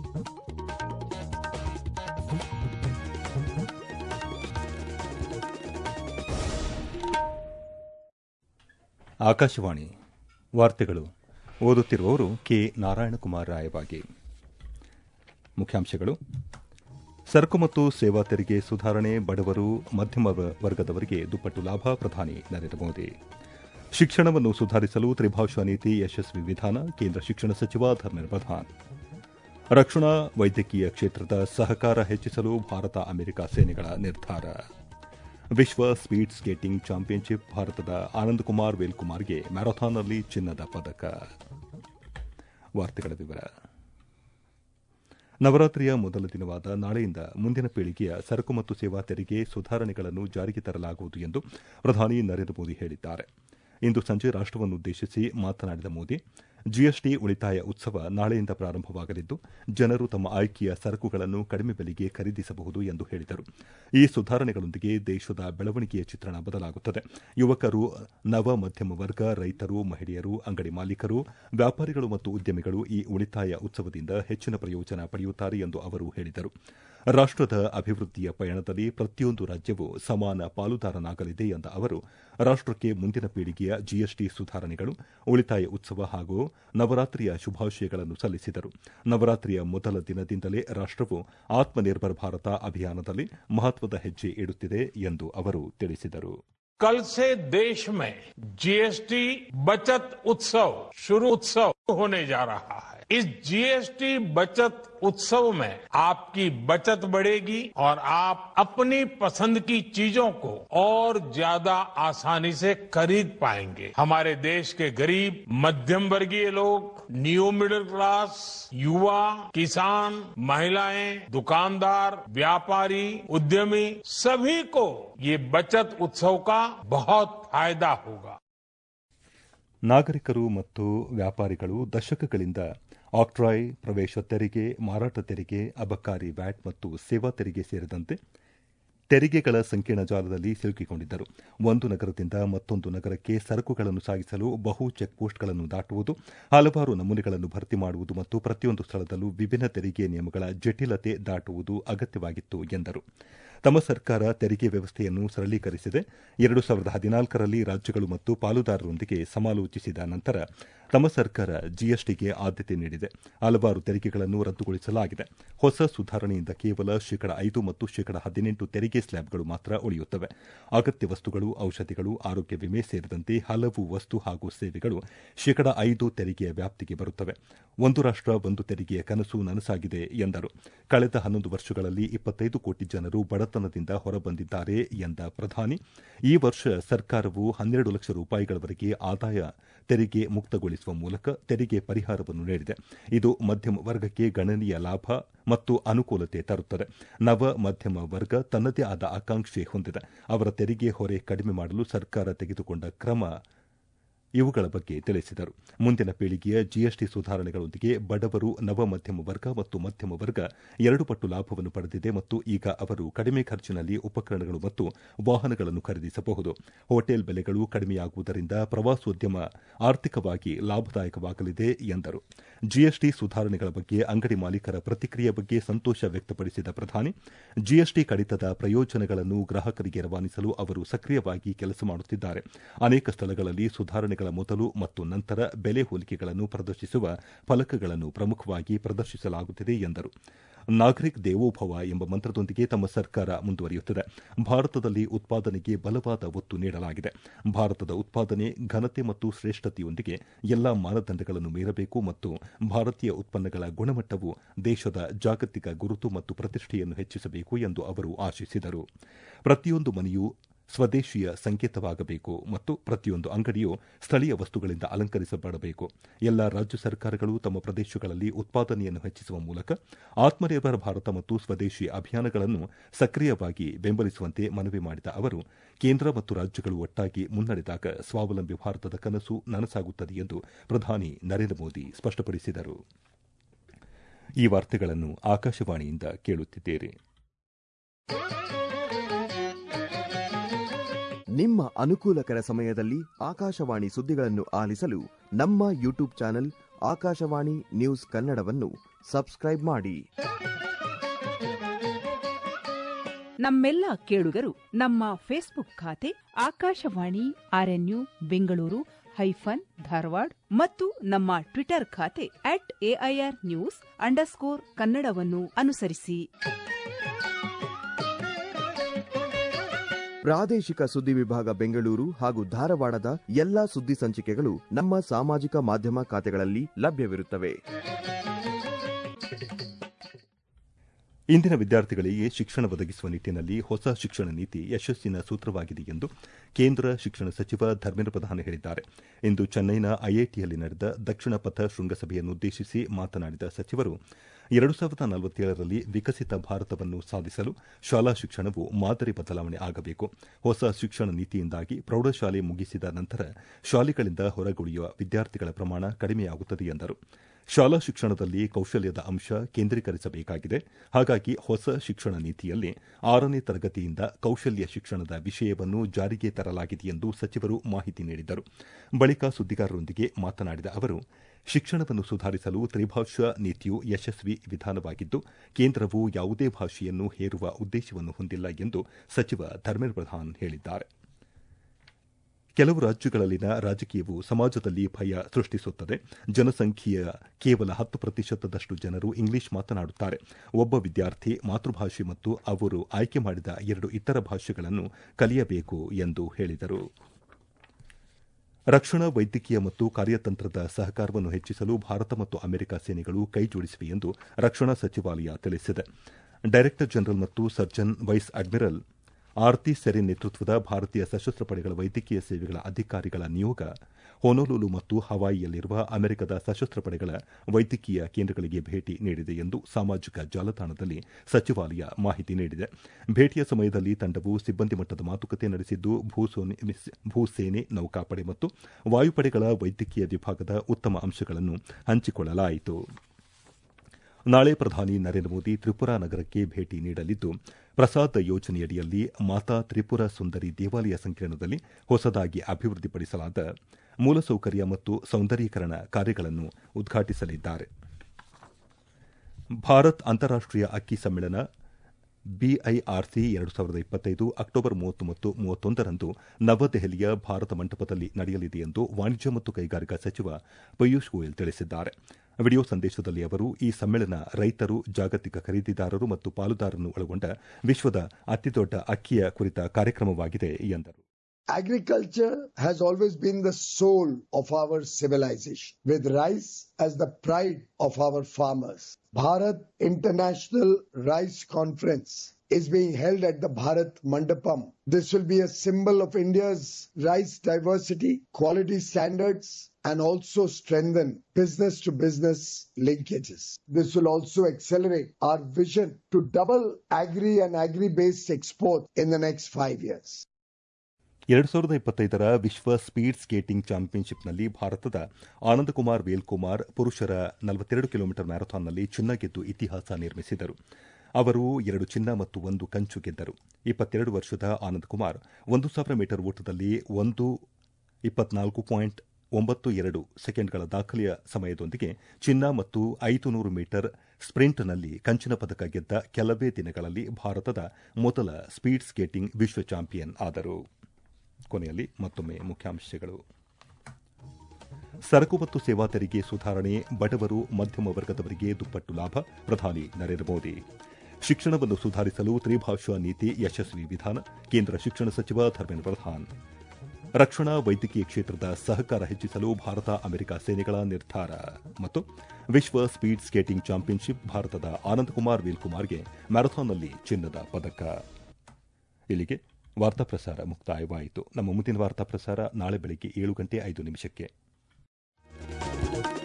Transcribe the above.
ಆಕಾಶವಾಣಿ ವಾರ್ತೆಗಳು ಓದುತ್ತಿರುವವರು ಕೆ ನಾರಾಯಣಕುಮಾರ್ ರಾಯಬಾಗಿ ಮುಖ್ಯಾಂಶಗಳು ಸರಕು ಮತ್ತು ಸೇವಾ ತೆರಿಗೆ ಸುಧಾರಣೆ ಬಡವರು ಮಧ್ಯಮ ವರ್ಗದವರಿಗೆ ದುಪ್ಪಟ್ಟು ಲಾಭ ಪ್ರಧಾನಿ ನರೇಂದ್ರ ಮೋದಿ ಶಿಕ್ಷಣವನ್ನು ಸುಧಾರಿಸಲು ತ್ರಿಭಾಷಾ ನೀತಿ ಯಶಸ್ವಿ ವಿಧಾನ ಕೇಂದ್ರ ಶಿಕ್ಷಣ ಸಚಿವ ಧರ್ಮೇಂದ್ರ ಪ್ರಧಾನ್ ರಕ್ಷಣಾ ವೈದ್ಯಕೀಯ ಕ್ಷೇತ್ರದ ಸಹಕಾರ ಹೆಚ್ಚಿಸಲು ಭಾರತ ಅಮೆರಿಕ ಸೇನೆಗಳ ನಿರ್ಧಾರ ವಿಶ್ವ ಸ್ಪೀಡ್ ಸ್ಕೇಟಿಂಗ್ ಚಾಂಪಿಯನ್ಶಿಪ್ ಭಾರತದ ಆನಂದ್ ಕುಮಾರ್ ವೇಲ್ಕುಮಾರ್ಗೆ ಮ್ಯಾರಥಾನ್ನಲ್ಲಿ ಚಿನ್ನದ ಪದಕ ವಾರ್ತೆಗಳ ವಿವರ ನವರಾತ್ರಿಯ ಮೊದಲ ದಿನವಾದ ನಾಳೆಯಿಂದ ಮುಂದಿನ ಪೀಳಿಗೆಯ ಸರಕು ಮತ್ತು ಸೇವಾ ತೆರಿಗೆ ಸುಧಾರಣೆಗಳನ್ನು ಜಾರಿಗೆ ತರಲಾಗುವುದು ಎಂದು ಪ್ರಧಾನಿ ನರೇಂದ್ರ ಮೋದಿ ಹೇಳಿದ್ದಾರೆ ಇಂದು ಸಂಜೆ ರಾಷ್ಟವನ್ನುದ್ದೇಶಿಸಿ ಮಾತನಾಡಿದ ಮೋದಿ ಜಿಎಸ್ಟಿ ಉಳಿತಾಯ ಉತ್ಸವ ನಾಳೆಯಿಂದ ಪ್ರಾರಂಭವಾಗಲಿದ್ದು ಜನರು ತಮ್ಮ ಆಯ್ಕೆಯ ಸರಕುಗಳನ್ನು ಕಡಿಮೆ ಬೆಲೆಗೆ ಖರೀದಿಸಬಹುದು ಎಂದು ಹೇಳಿದರು ಈ ಸುಧಾರಣೆಗಳೊಂದಿಗೆ ದೇಶದ ಬೆಳವಣಿಗೆಯ ಚಿತ್ರಣ ಬದಲಾಗುತ್ತದೆ ಯುವಕರು ನವ ಮಧ್ಯಮ ವರ್ಗ ರೈತರು ಮಹಿಳೆಯರು ಅಂಗಡಿ ಮಾಲೀಕರು ವ್ಯಾಪಾರಿಗಳು ಮತ್ತು ಉದ್ಯಮಿಗಳು ಈ ಉಳಿತಾಯ ಉತ್ಸವದಿಂದ ಹೆಚ್ಚಿನ ಪ್ರಯೋಜನ ಪಡೆಯುತ್ತಾರೆ ಎಂದು ಅವರು ಹೇಳಿದರು ರಾಷ್ಟದ ಅಭಿವೃದ್ಧಿಯ ಪಯಣದಲ್ಲಿ ಪ್ರತಿಯೊಂದು ರಾಜ್ಯವೂ ಸಮಾನ ಪಾಲುದಾರನಾಗಲಿದೆ ಎಂದ ಅವರು ರಾಷ್ಟಕ್ಕೆ ಮುಂದಿನ ಪೀಳಿಗೆಯ ಜಿಎಸ್ಟಿ ಸುಧಾರಣೆಗಳು ಉಳಿತಾಯ ಉತ್ಸವ ಹಾಗೂ ನವರಾತ್ರಿಯ ಶುಭಾಶಯಗಳನ್ನು ಸಲ್ಲಿಸಿದರು ನವರಾತ್ರಿಯ ಮೊದಲ ದಿನದಿಂದಲೇ ರಾಷ್ಟವು ಆತ್ಮನಿರ್ಭರ್ ಭಾರತ ಅಭಿಯಾನದಲ್ಲಿ ಮಹತ್ವದ ಹೆಜ್ಜೆ ಇಡುತ್ತಿದೆ ಎಂದು ಅವರು ತಿಳಿಸಿದರು कल से देश में जीएसटी बचत उत्सव शुरू उत्सव होने जा रहा है इस जीएसटी बचत उत्सव में आपकी बचत बढ़ेगी और आप अपनी पसंद की चीजों को और ज्यादा आसानी से खरीद पाएंगे हमारे देश के गरीब मध्यम वर्गीय लोग न्यू मिडिल क्लास युवा किसान महिलाएं दुकानदार व्यापारी उद्यमी सभी को ये बचत उत्सव का बहुत फायदा होगा ನಾಗರಿಕರು ಮತ್ತು ವ್ಯಾಪಾರಿಗಳು ದಶಕಗಳಿಂದ ಆಕ್ಟ್ರಾಯ್ ಪ್ರವೇಶ ತೆರಿಗೆ ಮಾರಾಟ ತೆರಿಗೆ ಅಬಕಾರಿ ವ್ಯಾಟ್ ಮತ್ತು ಸೇವಾ ತೆರಿಗೆ ಸೇರಿದಂತೆ ತೆರಿಗೆಗಳ ಸಂಕೀರ್ಣ ಜಾಲದಲ್ಲಿ ಸಿಲುಕಿಕೊಂಡಿದ್ದರು ಒಂದು ನಗರದಿಂದ ಮತ್ತೊಂದು ನಗರಕ್ಕೆ ಸರಕುಗಳನ್ನು ಸಾಗಿಸಲು ಬಹು ಚೆಕ್ಪೋಸ್ಟ್ಗಳನ್ನು ದಾಟುವುದು ಹಲವಾರು ನಮೂನೆಗಳನ್ನು ಭರ್ತಿ ಮಾಡುವುದು ಮತ್ತು ಪ್ರತಿಯೊಂದು ಸ್ಥಳದಲ್ಲೂ ವಿಭಿನ್ನ ತೆರಿಗೆ ನಿಯಮಗಳ ಜಟಿಲತೆ ದಾಟುವುದು ಅಗತ್ಯವಾಗಿತ್ತು ಎಂದರು ತಮ್ಮ ಸರ್ಕಾರ ತೆರಿಗೆ ವ್ಯವಸ್ಥೆಯನ್ನು ಸರಳೀಕರಿಸಿದೆ ಎರಡು ಸಾವಿರದ ಹದಿನಾಲ್ಕರಲ್ಲಿ ರಾಜ್ಯಗಳು ಮತ್ತು ಪಾಲುದಾರರೊಂದಿಗೆ ಸಮಾಲೋಚಿಸಿದ ನಂತರ ತಮ್ಮ ಸರ್ಕಾರ ಜಿಎಸ್ಟಿಗೆ ಆದ್ಯತೆ ನೀಡಿದೆ ಹಲವಾರು ತೆರಿಗೆಗಳನ್ನು ರದ್ದುಗೊಳಿಸಲಾಗಿದೆ ಹೊಸ ಸುಧಾರಣೆಯಿಂದ ಕೇವಲ ಶೇಕಡ ಐದು ಮತ್ತು ಶೇಕಡ ಹದಿನೆಂಟು ತೆರಿಗೆ ಸ್ಲ್ಯಾಬ್ಗಳು ಮಾತ್ರ ಉಳಿಯುತ್ತವೆ ಅಗತ್ಯ ವಸ್ತುಗಳು ಔಷಧಿಗಳು ಆರೋಗ್ಯ ವಿಮೆ ಸೇರಿದಂತೆ ಹಲವು ವಸ್ತು ಹಾಗೂ ಸೇವೆಗಳು ಶೇಕಡ ಐದು ತೆರಿಗೆಯ ವ್ಯಾಪ್ತಿಗೆ ಬರುತ್ತವೆ ಒಂದು ರಾಷ್ಟ ಒಂದು ತೆರಿಗೆಯ ಕನಸು ನನಸಾಗಿದೆ ಎಂದರು ಕಳೆದ ಹನ್ನೊಂದು ವರ್ಷಗಳಲ್ಲಿ ಇಪ್ಪತ್ತೈದು ಕೋಟಿ ಜನರು ಬಡತನದಿಂದ ಹೊರಬಂದಿದ್ದಾರೆ ಎಂದ ಪ್ರಧಾನಿ ಈ ವರ್ಷ ಸರ್ಕಾರವು ಹನ್ನೆರಡು ಲಕ್ಷ ರೂಪಾಯಿಗಳವರೆಗೆ ಆದಾಯ ತೆರಿಗೆ ಮುಕ್ತಗೊಳಿಸುವ ಮೂಲಕ ತೆರಿಗೆ ಪರಿಹಾರವನ್ನು ನೀಡಿದೆ ಇದು ಮಧ್ಯಮ ವರ್ಗಕ್ಕೆ ಗಣನೀಯ ಲಾಭ ಮತ್ತು ಅನುಕೂಲತೆ ತರುತ್ತದೆ ನವ ಮಧ್ಯಮ ವರ್ಗ ತನ್ನದೇ ಆದ ಆಕಾಂಕ್ಷೆ ಹೊಂದಿದೆ ಅವರ ತೆರಿಗೆ ಹೊರೆ ಕಡಿಮೆ ಮಾಡಲು ಸರ್ಕಾರ ತೆಗೆದುಕೊಂಡ ಕ್ರಮ ಇವುಗಳ ಬಗ್ಗೆ ತಿಳಿಸಿದರು ಮುಂದಿನ ಪೀಳಿಗೆಯ ಜಿಎಸ್ಟಿ ಸುಧಾರಣೆಗಳೊಂದಿಗೆ ಬಡವರು ನವ ಮಧ್ಯಮ ವರ್ಗ ಮತ್ತು ಮಧ್ಯಮ ವರ್ಗ ಎರಡು ಪಟ್ಟು ಲಾಭವನ್ನು ಪಡೆದಿದೆ ಮತ್ತು ಈಗ ಅವರು ಕಡಿಮೆ ಖರ್ಚಿನಲ್ಲಿ ಉಪಕರಣಗಳು ಮತ್ತು ವಾಹನಗಳನ್ನು ಖರೀದಿಸಬಹುದು ಹೋಟೆಲ್ ಬೆಲೆಗಳು ಕಡಿಮೆಯಾಗುವುದರಿಂದ ಪ್ರವಾಸೋದ್ಯಮ ಆರ್ಥಿಕವಾಗಿ ಲಾಭದಾಯಕವಾಗಲಿದೆ ಎಂದರು ಜಿಎಸ್ಟಿ ಸುಧಾರಣೆಗಳ ಬಗ್ಗೆ ಅಂಗಡಿ ಮಾಲೀಕರ ಪ್ರತಿಕ್ರಿಯೆ ಬಗ್ಗೆ ಸಂತೋಷ ವ್ಯಕ್ತಪಡಿಸಿದ ಪ್ರಧಾನಿ ಜಿಎಸ್ಟಿ ಕಡಿತದ ಪ್ರಯೋಜನಗಳನ್ನು ಗ್ರಾಹಕರಿಗೆ ರವಾನಿಸಲು ಅವರು ಸಕ್ರಿಯವಾಗಿ ಕೆಲಸ ಮಾಡುತ್ತಿದ್ದಾರೆ ಅನೇಕ ಸ್ಥಳಗಳಲ್ಲಿ ಸುಧಾರಣೆ ಮೊದಲು ಮತ್ತು ನಂತರ ಬೆಲೆ ಹೋಲಿಕೆಗಳನ್ನು ಪ್ರದರ್ಶಿಸುವ ಫಲಕಗಳನ್ನು ಪ್ರಮುಖವಾಗಿ ಪ್ರದರ್ಶಿಸಲಾಗುತ್ತಿದೆ ಎಂದರು ನಾಗರಿಕ್ ದೇವೋಭವ ಎಂಬ ಮಂತ್ರದೊಂದಿಗೆ ತಮ್ಮ ಸರ್ಕಾರ ಮುಂದುವರಿಯುತ್ತಿದೆ ಭಾರತದಲ್ಲಿ ಉತ್ಪಾದನೆಗೆ ಬಲವಾದ ಒತ್ತು ನೀಡಲಾಗಿದೆ ಭಾರತದ ಉತ್ಪಾದನೆ ಘನತೆ ಮತ್ತು ಶ್ರೇಷ್ಠತೆಯೊಂದಿಗೆ ಎಲ್ಲಾ ಮಾನದಂಡಗಳನ್ನು ಮೀರಬೇಕು ಮತ್ತು ಭಾರತೀಯ ಉತ್ಪನ್ನಗಳ ಗುಣಮಟ್ಟವು ದೇಶದ ಜಾಗತಿಕ ಗುರುತು ಮತ್ತು ಪ್ರತಿಷ್ಠೆಯನ್ನು ಹೆಚ್ಚಿಸಬೇಕು ಎಂದು ಅವರು ಆಶಿಸಿದರು ಪ್ರತಿಯೊಂದು ಮನೆಯೂ ಸ್ವದೇಶಿಯ ಸಂಕೇತವಾಗಬೇಕು ಮತ್ತು ಪ್ರತಿಯೊಂದು ಅಂಗಡಿಯೂ ಸ್ಥಳೀಯ ವಸ್ತುಗಳಿಂದ ಅಲಂಕರಿಸಬಡಬೇಕು ಎಲ್ಲ ರಾಜ್ಯ ಸರ್ಕಾರಗಳು ತಮ್ಮ ಪ್ರದೇಶಗಳಲ್ಲಿ ಉತ್ಪಾದನೆಯನ್ನು ಹೆಚ್ಚಿಸುವ ಮೂಲಕ ಆತ್ಮನಿರ್ಭರ ಭಾರತ ಮತ್ತು ಸ್ವದೇಶಿ ಅಭಿಯಾನಗಳನ್ನು ಸಕ್ರಿಯವಾಗಿ ಬೆಂಬಲಿಸುವಂತೆ ಮನವಿ ಮಾಡಿದ ಅವರು ಕೇಂದ್ರ ಮತ್ತು ರಾಜ್ಯಗಳು ಒಟ್ಟಾಗಿ ಮುನ್ನಡೆದಾಗ ಸ್ವಾವಲಂಬಿ ಭಾರತದ ಕನಸು ನನಸಾಗುತ್ತದೆ ಎಂದು ಪ್ರಧಾನಿ ನರೇಂದ್ರ ಮೋದಿ ಸ್ಪಷ್ಟಪಡಿಸಿದರು ಈ ವಾರ್ತೆಗಳನ್ನು ಆಕಾಶವಾಣಿಯಿಂದ ಕೇಳುತ್ತಿದ್ದೀರಿ ನಿಮ್ಮ ಅನುಕೂಲಕರ ಸಮಯದಲ್ಲಿ ಆಕಾಶವಾಣಿ ಸುದ್ದಿಗಳನ್ನು ಆಲಿಸಲು ನಮ್ಮ ಯೂಟ್ಯೂಬ್ ಚಾನೆಲ್ ಆಕಾಶವಾಣಿ ನ್ಯೂಸ್ ಕನ್ನಡವನ್ನು ಸಬ್ಸ್ಕ್ರೈಬ್ ಮಾಡಿ ನಮ್ಮೆಲ್ಲ ಕೇಳುಗರು ನಮ್ಮ ಫೇಸ್ಬುಕ್ ಖಾತೆ ಆಕಾಶವಾಣಿ ಆರ್ಎನ್ಯು ಬೆಂಗಳೂರು ಹೈಫನ್ ಧಾರವಾಡ ಮತ್ತು ನಮ್ಮ ಟ್ವಿಟರ್ ಖಾತೆ ಅಟ್ ಎಐಆರ್ ನ್ಯೂಸ್ ಅಂಡರ್ಸ್ಕೋರ್ ಕನ್ನಡವನ್ನು ಅನುಸರಿಸಿ ಪ್ರಾದೇಶಿಕ ಸುದ್ದಿ ವಿಭಾಗ ಬೆಂಗಳೂರು ಹಾಗೂ ಧಾರವಾಡದ ಎಲ್ಲಾ ಸುದ್ದಿ ಸಂಚಿಕೆಗಳು ನಮ್ಮ ಸಾಮಾಜಿಕ ಮಾಧ್ಯಮ ಖಾತೆಗಳಲ್ಲಿ ಲಭ್ಯವಿರುತ್ತವೆ ಇಂದಿನ ವಿದ್ಯಾರ್ಥಿಗಳಿಗೆ ಶಿಕ್ಷಣ ಒದಗಿಸುವ ನಿಟ್ಟಿನಲ್ಲಿ ಹೊಸ ಶಿಕ್ಷಣ ನೀತಿ ಯಶಸ್ಸಿನ ಸೂತ್ರವಾಗಿದೆ ಎಂದು ಕೇಂದ್ರ ಶಿಕ್ಷಣ ಸಚಿವ ಧರ್ಮೇಂದ್ರ ಪ್ರಧಾನ್ ಹೇಳಿದ್ದಾರೆ ಇಂದು ಚೆನ್ನೈನ ಐಐಟಿಯಲ್ಲಿ ನಡೆದ ದಕ್ಷಿಣ ಪಥ ಶೃಂಗಸಭೆಯನ್ನುದ್ದೇಶಿಸಿ ಮಾತನಾಡಿದ ಸಚಿವರು ಎರಡು ಸಾವಿರದ ನಲವತ್ತೇಳರಲ್ಲಿ ವಿಕಸಿತ ಭಾರತವನ್ನು ಸಾಧಿಸಲು ಶಾಲಾ ಶಿಕ್ಷಣವು ಮಾದರಿ ಬದಲಾವಣೆ ಆಗಬೇಕು ಹೊಸ ಶಿಕ್ಷಣ ನೀತಿಯಿಂದಾಗಿ ಪ್ರೌಢಶಾಲೆ ಮುಗಿಸಿದ ನಂತರ ಶಾಲೆಗಳಿಂದ ಹೊರಗುಳಿಯುವ ವಿದ್ಯಾರ್ಥಿಗಳ ಪ್ರಮಾಣ ಕಡಿಮೆಯಾಗುತ್ತದೆ ಎಂದರು ಶಾಲಾ ಶಿಕ್ಷಣದಲ್ಲಿ ಕೌಶಲ್ಯದ ಅಂಶ ಕೇಂದ್ರೀಕರಿಸಬೇಕಾಗಿದೆ ಹಾಗಾಗಿ ಹೊಸ ಶಿಕ್ಷಣ ನೀತಿಯಲ್ಲಿ ಆರನೇ ತರಗತಿಯಿಂದ ಕೌಶಲ್ಯ ಶಿಕ್ಷಣದ ವಿಷಯವನ್ನು ಜಾರಿಗೆ ತರಲಾಗಿದೆ ಎಂದು ಸಚಿವರು ಮಾಹಿತಿ ನೀಡಿದರು ಬಳಿಕ ಸುದ್ದಿಗಾರರೊಂದಿಗೆ ಮಾತನಾಡಿದ ಅವರು ಶಿಕ್ಷಣವನ್ನು ಸುಧಾರಿಸಲು ತ್ರಿಭಾಷಾ ನೀತಿಯು ಯಶಸ್ವಿ ವಿಧಾನವಾಗಿದ್ದು ಕೇಂದ್ರವು ಯಾವುದೇ ಭಾಷೆಯನ್ನು ಹೇರುವ ಉದ್ದೇಶವನ್ನು ಹೊಂದಿಲ್ಲ ಎಂದು ಸಚಿವ ಧರ್ಮೇಂದ್ರ ಪ್ರಧಾನ್ ಹೇಳಿದ್ದಾರೆ ಕೆಲವು ರಾಜ್ಯಗಳಲ್ಲಿನ ರಾಜಕೀಯವು ಸಮಾಜದಲ್ಲಿ ಭಯ ಸೃಷ್ಟಿಸುತ್ತದೆ ಜನಸಂಖ್ಯೆಯ ಕೇವಲ ಹತ್ತು ಪ್ರತಿಶತದಷ್ಟು ಜನರು ಇಂಗ್ಲಿಷ್ ಮಾತನಾಡುತ್ತಾರೆ ಒಬ್ಬ ವಿದ್ಯಾರ್ಥಿ ಮಾತೃಭಾಷೆ ಮತ್ತು ಅವರು ಆಯ್ಕೆ ಮಾಡಿದ ಎರಡು ಇತರ ಭಾಷೆಗಳನ್ನು ಕಲಿಯಬೇಕು ಎಂದು ಹೇಳಿದರು ರಕ್ಷಣಾ ವೈದ್ಯಕೀಯ ಮತ್ತು ಕಾರ್ಯತಂತ್ರದ ಸಹಕಾರವನ್ನು ಹೆಚ್ಚಿಸಲು ಭಾರತ ಮತ್ತು ಅಮೆರಿಕ ಸೇನೆಗಳು ಕೈಜೋಡಿಸಿವೆ ಎಂದು ರಕ್ಷಣಾ ಸಚಿವಾಲಯ ತಿಳಿಸಿದೆ ಡೈರೆಕ್ಟರ್ ಜನರಲ್ ಮತ್ತು surgeon vice admiral Arti Sarin ನೇತೃತ್ವದ ಭಾರತೀಯ ಸಶಸ್ತ್ರ ಪಡೆಗಳ ವೈದ್ಯಕೀಯ ಸೇವೆಗಳ ಅಧಿಕಾರಿಗಳ ನಿಯೋಗ ಹೊನೋಲುಲು ಮತ್ತು ಹವಾಯಿಯಲ್ಲಿರುವ ಅಮೆರಿಕದ ಸಶಸ್ತ್ರ ಪಡೆಗಳ ವೈದ್ಯಕೀಯ ಕೇಂದ್ರಗಳಿಗೆ ಭೇಟಿ ನೀಡಿದೆ ಎಂದು ಸಾಮಾಜಿಕ ಜಾಲತಾಣದಲ್ಲಿ ಸಚಿವಾಲಯ ಮಾಹಿತಿ ನೀಡಿದೆ ಭೇಟಿಯ ಸಮಯದಲ್ಲಿ ತಂಡವು ಸಿಬ್ಬಂದಿ ಮಟ್ಟದ ಮಾತುಕತೆ ನಡೆಸಿದ್ದು ಭೂಸೇನೆ ನೌಕಾಪಡೆ ಮತ್ತು ವಾಯುಪಡೆಗಳ ವೈದ್ಯಕೀಯ ವಿಭಾಗದ ಉತ್ತಮ ಅಂಶಗಳನ್ನು ಹಂಚಿಕೊಳ್ಳಲಾಯಿತು ನಾಳೆ ಪ್ರಧಾನಿ ನರೇಂದ್ರ ಮೋದಿ ತ್ರಿಪುರಾ ನಗರಕ್ಕೆ ಭೇಟಿ ನೀಡಲಿದ್ದು ಪ್ರಸಾದ್ ಯೋಜನೆಯಡಿಯಲ್ಲಿ ಮಾತಾ ತ್ರಿಪುರ ಸುಂದರಿ ದೇವಾಲಯ ಸಂಕೀರ್ಣದಲ್ಲಿ ಹೊಸದಾಗಿ ಅಭಿವೃದ್ಧಿಪಡಿಸಲಾದ ಮೂಲಸೌಕರ್ಯ ಮತ್ತು ಸೌಂದರೀಕರಣ ಕಾರ್ಯಗಳನ್ನು ಉದ್ಘಾಟಿಸಲಿದ್ದಾರೆ ಭಾರತ್ ಅಂತಾರಾಷ್ಟೀಯ ಅಕ್ಕಿ ಸಮ್ಮೇಳನ ಬಿಐಆರ್ಸಿ ಎರಡು ಸಾವಿರದ ಇಪ್ಪತ್ತೈದು ಅಕ್ಟೋಬರ್ ಮೂವತ್ತು ಮತ್ತು ಮೂವತ್ತೊಂದರಂದು ನವದೆಹಲಿಯ ಭಾರತ ಮಂಟಪದಲ್ಲಿ ನಡೆಯಲಿದೆ ಎಂದು ವಾಣಿಜ್ಯ ಮತ್ತು ಕೈಗಾರಿಕಾ ಸಚಿವ ಪಿಯೂಷ್ ಗೋಯಲ್ ತಿಳಿಸಿದ್ದಾರೆ ವಿಡಿಯೋ ಸಂದೇಶದಲ್ಲಿ ಅವರು ಈ ಸಮ್ಮೇಳನ ರೈತರು ಜಾಗತಿಕ ಖರೀದಿದಾರರು ಮತ್ತು ಪಾಲುದಾರರನ್ನು ಒಳಗೊಂಡ ವಿಶ್ವದ ಅತಿದೊಡ್ಡ ಅಕ್ಕಿಯ ಕುರಿತ ಕಾರ್ಯಕ್ರಮವಾಗಿದೆ ಎಂದರು Agriculture has always been the soul of our civilization, with rice as the pride of our farmers. Bharat International Rice Conference is being held at the Bharat Mandapam. This will be a symbol of India's rice diversity, quality standards, and also strengthen business to business linkages. This will also accelerate our vision to double agri and agri based export in the next five years. ಎರಡು ಸಾವಿರದ ಇಪ್ಪತ್ತೈದರ ವಿಶ್ವ speed skating ಚಾಂಪಿಯನ್ಶಿಪ್ನಲ್ಲಿ ಭಾರತದ ಆನಂದಕುಮಾರ್ ವೇಲ್ಕುಮಾರ್ ಪುರುಷರ ನಲವತ್ತೆರಡು kilometre ಮ್ಯಾರಥಾನ್ನಲ್ಲಿ ಚಿನ್ನ ಗೆದ್ದು ಇತಿಹಾಸ ನಿರ್ಮಿಸಿದರು ಅವರು ಎರಡು ಚಿನ್ನ ಮತ್ತು ಒಂದು ಕಂಚು ಗೆದ್ದರು ಇಪ್ಪತ್ತೆರಡು ವರ್ಷದ ಆನಂದ್ ಕುಮಾರ್ ಒಂದು ಸಾವಿರ ಮೀಟರ್ ಓಟದಲ್ಲಿ ಒಂದು ಇಪ್ಪತ್ನಾಲ್ಕು ಪಾಯಿಂಟ್ ಒಂಬತ್ತು ಎರಡು ಸೆಕೆಂಡ್ಗಳ ದಾಖಲೆಯ ಸಮಯದೊಂದಿಗೆ ಚಿನ್ನ ಮತ್ತು ಐದು ನೂರು ಮೀಟರ್ ಸ್ಪ್ರಿಂಟ್ನಲ್ಲಿ ಕಂಚಿನ ಪದಕ ಗೆದ್ದ ಕೆಲವೇ ದಿನಗಳಲ್ಲಿ ಭಾರತದ ಮೊದಲ ಸ್ಪೀಡ್ ಸ್ಕೇಟಿಂಗ್ ವಿಶ್ವ ಚಾಂಪಿಯನ್ ಆದರು ಕೊನೆಯಲ್ಲಿ ಮತ್ತೊಮ್ಮೆ ಮುಖ್ಯಾಂಶಗಳು ಸರಕು ಮತ್ತು ಸೇವಾ ತೆರಿಗೆ ಸುಧಾರಣೆ ಬಡವರು ಮಧ್ಯಮ ವರ್ಗದವರಿಗೆ ದುಪ್ಪಟ್ಟು ಲಾಭ ಪ್ರಧಾನಿ ನರೇಂದ್ರ ಮೋದಿ ಶಿಕ್ಷಣವನ್ನು ಸುಧಾರಿಸಲು ತ್ರಿಭಾಷಾ ನೀತಿ ಯಶಸ್ವಿ ವಿಧಾನ ಕೇಂದ್ರ ಶಿಕ್ಷಣ ಸಚಿವ ಧರ್ಮೇಂದ್ರ ಪ್ರಧಾನ್ ರಕ್ಷಣಾ ವೈದ್ಯಕೀಯ ಕ್ಷೇತ್ರದ ಸಹಕಾರ ಹೆಚ್ಚಿಸಲು ಭಾರತ ಅಮೆರಿಕ ಸೇನೆಗಳ ನಿರ್ಧಾರ ಮತ್ತು ವಿಶ್ವ ಸ್ಪೀಡ್ ಸ್ಕೇಟಿಂಗ್ ಚಾಂಪಿಯನ್ಶಿಪ್ ಭಾರತದ ಆನಂದ್ ಕುಮಾರ್ ವೀಲ್ಕುಮಾರ್ಗೆ ಮ್ಯಾರಥಾನ್ನಲ್ಲಿ ಚಿನ್ನದ ಪದಕ ಇಲ್ಲಿಗೆ ವಾರ್ತಾ ಪ್ರಸಾರ ಮುಕ್ತಾಯವಾಯಿತು ನಮ್ಮ ಮುಂದಿನ ವಾರ್ತಾ ಪ್ರಸಾರ ನಾಳೆ ಬೆಳಗ್ಗೆ ಏಳು ಗಂಟೆ ಐದು ನಿಮಿಷಕ್ಕೆ